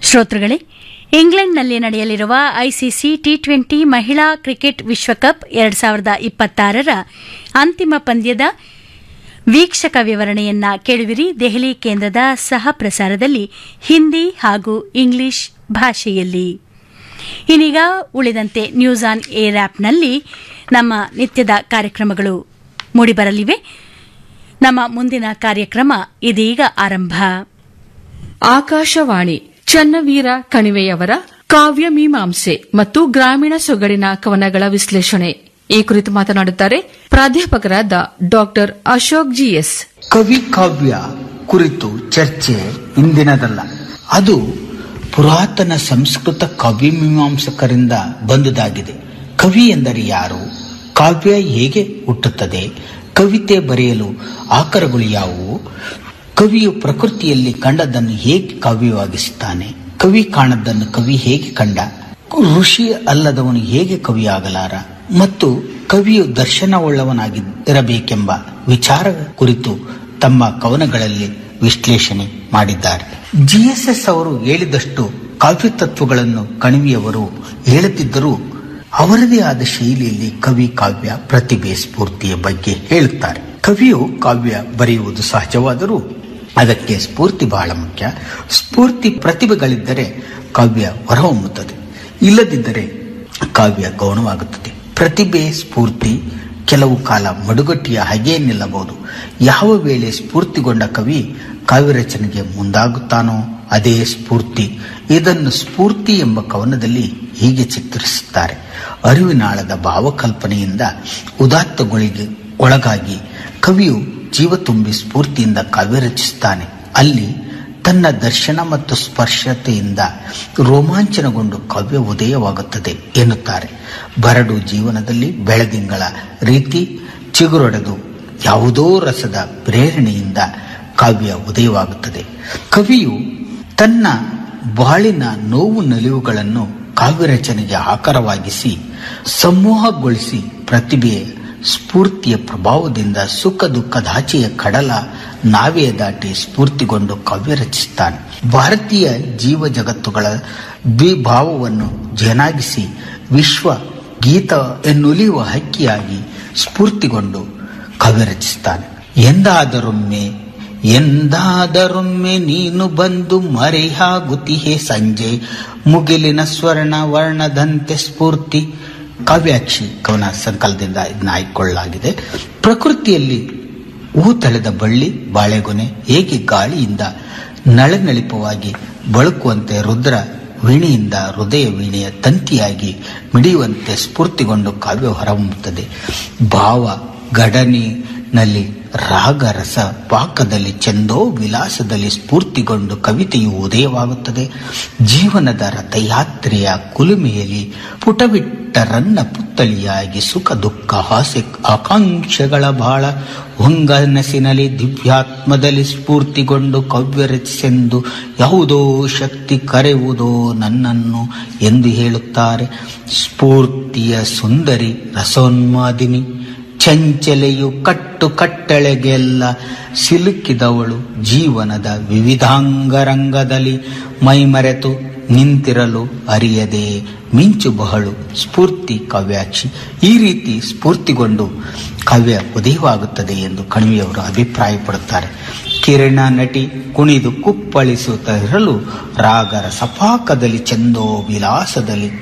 ಶ್ರೋತೃಗಳೇ ಇಂಗ್ಲೆಂಡ್ನಲ್ಲಿ ನಡೆಯಲಿರುವ ಐಸಿಸಿ ಟಿ ಟ್ವೆಂಟಿ ಮಹಿಳಾ ಕ್ರಿಕೆಟ್ ವಿಶ್ವಕಪ್ ಎರಡು ಸಾವಿರದ ಇಪ್ಪತ್ತಾರರ ಅಂತಿಮ ಪಂದ್ಯದ ವೀಕ್ಷಕ ವಿವರಣೆಯನ್ನ ಕೇಳುವಿರಿ ದೆಹಲಿ ಕೇಂದ್ರದ ಸಹ ಪ್ರಸಾರದಲ್ಲಿ ಹಿಂದಿ ಹಾಗೂ ಇಂಗ್ಲಿಷ್ ಭಾಷೆಯಲ್ಲಿ ಇನ್ನೀಗ ಉಳಿದಂತೆ ನ್ಯೂಸ್ ಆನ್ ಏರ್ ಆಪ್ನಲ್ಲಿ ನಮ್ಮ ನಿತ್ಯದ ಕಾರ್ಯಕ್ರಮಗಳು ಮೂಡಿಬರಲಿವೆ ನಮ್ಮ ಮುಂದಿನ ಕಾರ್ಯಕ್ರಮ ಇದೀಗ ಆರಂಭ ಆಕಾಶವಾಣಿ ಚನ್ನವೀರ ಕಣಿವೆಯವರ ಕಾವ್ಯ ಮೀಮಾಂಸೆ ಮತ್ತು ಗ್ರಾಮೀಣ ಸೊಗಡಿನ ಕವನಗಳ ವಿಶ್ಲೇಷಣೆ ಈ ಕುರಿತು ಮಾತನಾಡುತ್ತಾರೆ ಪ್ರಾಧ್ಯಾಪಕರಾದ ಡಾಕ್ಟರ್ ಅಶೋಕ್ ಜಿಎಸ್ ಕವಿ ಕಾವ್ಯ ಕುರಿತು ಚರ್ಚೆ ಇಂದಿನದಲ್ಲ ಅದು ಪುರಾತನ ಸಂಸ್ಕೃತ ಕಾವ್ಯ ಮೀಮಾಂಸಕರಿಂದ ಬಂದುದಾಗಿದೆ ಕವಿ ಎಂದರೆ ಯಾರು ಕಾವ್ಯ ಹೇಗೆ ಹುಟ್ಟುತ್ತದೆ ಕವಿತೆ ಬರೆಯಲು ಆಕರಗಳು ಯಾವುವು ಕವಿಯು ಪ್ರಕೃತಿಯಲ್ಲಿ ಕಂಡದ್ದನ್ನು ಹೇಗೆ ಕಾವ್ಯವಾಗಿಸುತ್ತಾನೆ ಕವಿ ಕಾಣದ್ದನ್ನು ಕವಿ ಹೇಗೆ ಕಂಡ ಋಷಿ ಅಲ್ಲದವನು ಹೇಗೆ ಕವಿಯಾಗಲಾರ ಮತ್ತು ಕವಿಯು ದರ್ಶನವುಳ್ಳವನಾಗಿ ಇರಬೇಕೆಂಬ ವಿಚಾರ ಕುರಿತು ತಮ್ಮ ಕವನಗಳಲ್ಲಿ ವಿಶ್ಲೇಷಣೆ ಮಾಡಿದ್ದಾರೆ ಜಿಎಸ್ಎಸ್ ಅವರು ಹೇಳಿದಷ್ಟು ಕಾವ್ಯ ತತ್ವಗಳನ್ನು ಕಣಿವೆಯವರು ಹೇಳುತ್ತಿದ್ದರೂ ಅವರದೇ ಆದ ಶೈಲಿಯಲ್ಲಿ ಕವಿ ಕಾವ್ಯ ಪ್ರತಿಭೆ ಸ್ಫೂರ್ತಿಯ ಬಗ್ಗೆ ಹೇಳುತ್ತಾರೆ ಕವಿಯು ಕಾವ್ಯ ಬರೆಯುವುದು ಸಹಜವಾದರೂ ಅದಕ್ಕೆ ಸ್ಫೂರ್ತಿ ಬಹಳ ಮುಖ್ಯ ಸ್ಫೂರ್ತಿ ಪ್ರತಿಭೆಗಳಿದ್ದರೆ ಕಾವ್ಯ ಹೊರಹೊಮ್ಮುತ್ತದೆ ಇಲ್ಲದಿದ್ದರೆ ಕಾವ್ಯ ಗೌಣವಾಗುತ್ತದೆ ಪ್ರತಿಭೆ ಸ್ಫೂರ್ತಿ ಕೆಲವು ಕಾಲ ಮಡುಗಟ್ಟಿಯ ಹಾಗೇ ನಿಲ್ಲಬಹುದು ಯಾವ ವೇಳೆ ಸ್ಫೂರ್ತಿಗೊಂಡ ಕವಿ ಕಾವ್ಯ ರಚನೆಗೆ ಮುಂದಾಗುತ್ತಾನೋ ಅದೇ ಸ್ಫೂರ್ತಿ ಇದನ್ನು ಸ್ಫೂರ್ತಿ ಎಂಬ ಕವನದಲ್ಲಿ ಹೀಗೆ ಚಿತ್ರಿಸುತ್ತಾರೆ ಅರಿವಿನಾಳದ ಭಾವಕಲ್ಪನೆಯಿಂದ ಉದಾತ್ತಗಳಿಗೆ ಒಳಗಾಗಿ ಕವಿಯು ಜೀವ ತುಂಬಿ ಸ್ಫೂರ್ತಿಯಿಂದ ಕಾವ್ಯ ರಚಿಸುತ್ತಾನೆ ಅಲ್ಲಿ ತನ್ನ ದರ್ಶನ ಮತ್ತು ಸ್ಪರ್ಶತೆಯಿಂದ ರೋಮಾಂಚನಗೊಂಡು ಕಾವ್ಯ ಉದಯವಾಗುತ್ತದೆ ಎನ್ನುತ್ತಾರೆ ಬರಡು ಜೀವನದಲ್ಲಿ ಬೆಳದಿಂಗಳ ರೀತಿ ಚಿಗುರೊಡೆದು ಯಾವುದೋ ರಸದ ಪ್ರೇರಣೆಯಿಂದ ಕಾವ್ಯ ಉದಯವಾಗುತ್ತದೆ ಕವಿಯು ತನ್ನ ಬಾಳಿನ ನೋವು ನಲಿವುಗಳನ್ನು ಕಾವ್ಯ ರಚನೆಗೆ ಆಕಾರವಾಗಿಸಿ ಸಮೂಹಗೊಳಿಸಿ ಪ್ರತಿಭೆಯ ಸ್ಫೂರ್ತಿಯ ಪ್ರಭಾವದಿಂದ ಸುಖ ದುಃಖದಾಚೆಯ ಕಡಲ ನಾವೇ ದಾಟಿ ಸ್ಫೂರ್ತಿಗೊಂಡು ಕಾವ್ಯ ರಚಿಸುತ್ತಾನೆ ಭಾರತೀಯ ಜೀವ ಜಗತ್ತುಗಳ ದ್ವಿಭಾವವನ್ನು ಜನಾಗಿಸಿ ವಿಶ್ವ ಗೀತ ಎನ್ನುಲಿಯುವ ಹಕ್ಕಿಯಾಗಿ ಸ್ಫೂರ್ತಿಗೊಂಡು ಕಾವ್ಯ ರಚಿಸುತ್ತಾನೆ ಎಂದಾದರೊಮ್ಮೆ ಎಂದಾದರೊಮ್ಮೆ ನೀನು ಬಂದು ಮರೆಯಾಗುತ್ತಿಹೆ ಸಂಜೆ ಮುಗಿಲಿನ ಸ್ವರ್ಣ ವರ್ಣದಂತೆ ಸ್ಫೂರ್ತಿ ಕಾವ್ಯಾಕ್ಷಿ ಕವನ ಸಂಕಲನದಿಂದ ಇದನ್ನ ಆಯ್ಕೊಳ್ಳಲಾಗಿದೆ ಪ್ರಕೃತಿಯಲ್ಲಿ ಹೂ ತಳೆದ ಬಳ್ಳಿ ಬಾಳೆಗೊನೆ ಹೇಗೆ ಗಾಳಿಯಿಂದ ನಳನಳಿಪವಾಗಿ ಬಳುಕುವಂತೆ ರುದ್ರ ವೀಣೆಯಿಂದ ಹೃದಯ ವೀಣೆಯ ತಂತಿಯಾಗಿ ಮಿಡಿಯುವಂತೆ ಸ್ಫೂರ್ತಿಗೊಂಡು ಕಾವ್ಯ ಹೊರಹೊಮ್ಮುತ್ತದೆ ಭಾವ ಗಡನಿನಲ್ಲಿ ರಾಗರಸ ಪಾಕದಲ್ಲಿ ಚಂದೋ ವಿಲಾಸದಲ್ಲಿ ಸ್ಫೂರ್ತಿಗೊಂಡು ಕವಿತೆಯು ಉದಯವಾಗುತ್ತದೆ ಜೀವನದ ರಥಯಾತ್ರೆಯ ಕುಲುಮೆಯಲ್ಲಿ ಪುಟವಿಟ್ಟ ರನ್ನ ಪುತ್ತಳಿಯಾಗಿ ಸುಖ ದುಃಖ ಹಾಸ್ಯ ಆಕಾಂಕ್ಷೆಗಳ ಬಾಳ ಹೊಂಗನಸಿನಲ್ಲಿ ದಿವ್ಯಾತ್ಮದಲ್ಲಿ ಸ್ಫೂರ್ತಿಗೊಂಡು ಕಾವ್ಯ ರಚಿಸೆಂದು ಯಾವುದೋ ಶಕ್ತಿ ಕರೆಯುವುದೋ ನನ್ನನ್ನು ಎಂದು ಹೇಳುತ್ತಾರೆ ಸ್ಫೂರ್ತಿಯ ಸುಂದರಿ ರಸೋನ್ಮಾದಿನಿ ಚಂಚಲೆಯು ಕಟ್ಟು ಕಟ್ಟಳೆಗೆಲ್ಲ ಸಿಲುಕಿದವಳು ಜೀವನದ ವಿವಿಧಾಂಗರಂಗದಲ್ಲಿ ಮೈಮರೆತು ನಿಂತಿರಲು ಅರಿಯದೆ ಮಿಂಚು ಬಹಳು ಸ್ಫೂರ್ತಿ ಕಾವ್ಯಾಕ್ಷಿ ಈ ರೀತಿ ಸ್ಫೂರ್ತಿಗೊಂಡು ಕಾವ್ಯ ಉದಯವಾಗುತ್ತದೆ ಎಂದು ಕಣಿವೆಯವರು ಅಭಿಪ್ರಾಯಪಡುತ್ತಾರೆ ಕಿರಣ ನಟಿ ಕುಣಿದು ಕುಪ್ಪಳಿಸುತ್ತಾ ಇರಲು ರಾಗರ ಸಪಾಕದಲ್ಲಿ ಚಂದೋ ವಿಲಾಸದಲ್ಲಿ